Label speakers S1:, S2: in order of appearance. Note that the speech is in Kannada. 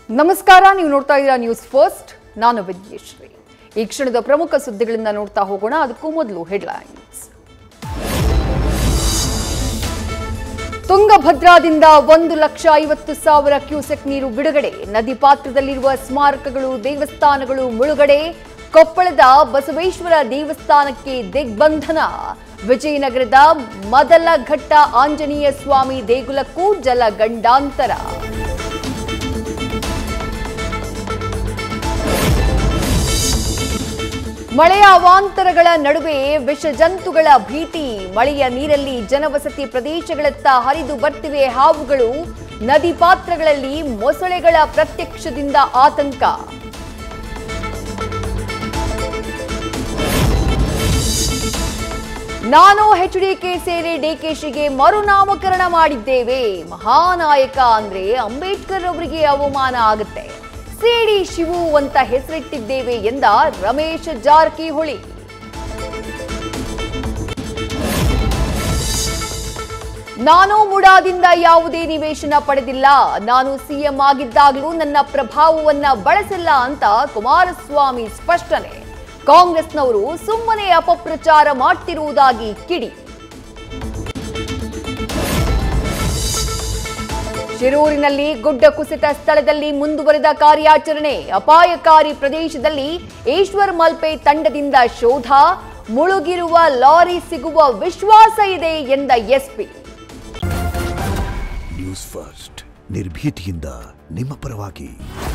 S1: ನಮಸ್ಕಾರ ನೀವು ನೋಡ್ತಾ ಇದ್ದೀರಾ ನ್ಯೂಸ್ ಫಸ್ಟ್ ನಾನು ವಿದ್ಯೇಶ್ರೀ ಈ ಕ್ಷಣದ ಪ್ರಮುಖ ಸುದ್ದಿಗಳಿಂದ ನೋಡ್ತಾ ಹೋಗೋಣ ಅದಕ್ಕೂ ಮೊದಲು ಹೆಡ್ಲೈನ್ಸ್ ತುಂಗಭದ್ರಾದಿಂದ ಒಂದು ಲಕ್ಷ ಐವತ್ತು ಸಾವಿರ ಕ್ಯೂಸೆಕ್ ನೀರು ಬಿಡುಗಡೆ ನದಿ ಪಾತ್ರದಲ್ಲಿರುವ ಸ್ಮಾರಕಗಳು ದೇವಸ್ಥಾನಗಳು ಮುಳುಗಡೆ ಕೊಪ್ಪಳದ ಬಸವೇಶ್ವರ ದೇವಸ್ಥಾನಕ್ಕೆ ದಿಗ್ಬಂಧನ ವಿಜಯನಗರದ ಮೊದಲ ಘಟ್ಟ ಆಂಜನೇಯ ಸ್ವಾಮಿ ದೇಗುಲಕ್ಕೂ ಜಲಗಂಡಾಂತರ ಮಳೆಯ ಅವಾಂತರಗಳ ನಡುವೆ ವಿಷಜಂತುಗಳ ಭೀತಿ ಮಳೆಯ ನೀರಲ್ಲಿ ಜನವಸತಿ ಪ್ರದೇಶಗಳತ್ತ ಹರಿದು ಬರ್ತಿವೆ ಹಾವುಗಳು ನದಿ ಪಾತ್ರಗಳಲ್ಲಿ ಮೊಸಳೆಗಳ ಪ್ರತ್ಯಕ್ಷದಿಂದ ಆತಂಕ ನಾನು ಎಚ್ಡಿಕೆ ಸೇರಿ ಡಿಕೆಶಿಗೆ ಮರುನಾಮಕರಣ ಮಾಡಿದ್ದೇವೆ ಮಹಾನಾಯಕ ಅಂದ್ರೆ ಅಂಬೇಡ್ಕರ್ ಅವರಿಗೆ ಅವಮಾನ ಆಗುತ್ತೆ ಸಿಡಿ ಶಿವು ಅಂತ ಹೆಸರಿಟ್ಟಿದ್ದೇವೆ ಎಂದ ರಮೇಶ್ ಜಾರಕಿಹೊಳಿ ನಾನು ಮುಡಾದಿಂದ ಯಾವುದೇ ನಿವೇಶನ ಪಡೆದಿಲ್ಲ ನಾನು ಸಿಎಂ ಆಗಿದ್ದಾಗಲೂ ನನ್ನ ಪ್ರಭಾವವನ್ನ ಬಳಸಿಲ್ಲ ಅಂತ ಕುಮಾರಸ್ವಾಮಿ ಸ್ಪಷ್ಟನೆ ಕಾಂಗ್ರೆಸ್ನವರು ಸುಮ್ಮನೆ ಅಪಪ್ರಚಾರ ಮಾಡ್ತಿರುವುದಾಗಿ ಕಿಡಿ ಶಿರೂರಿನಲ್ಲಿ ಗುಡ್ಡ ಕುಸಿತ ಸ್ಥಳದಲ್ಲಿ ಮುಂದುವರೆದ ಕಾರ್ಯಾಚರಣೆ ಅಪಾಯಕಾರಿ ಪ್ರದೇಶದಲ್ಲಿ ಈಶ್ವರ್ ಮಲ್ಪೆ ತಂಡದಿಂದ ಶೋಧ ಮುಳುಗಿರುವ ಲಾರಿ ಸಿಗುವ ವಿಶ್ವಾಸ ಇದೆ ಎಂದ ಎಸ್ಪಿ
S2: ನ್ಯೂಸ್ ಫಸ್ಟ್ ನಿರ್ಭೀತಿಯಿಂದ ನಿಮ್ಮ ಪರವಾಗಿ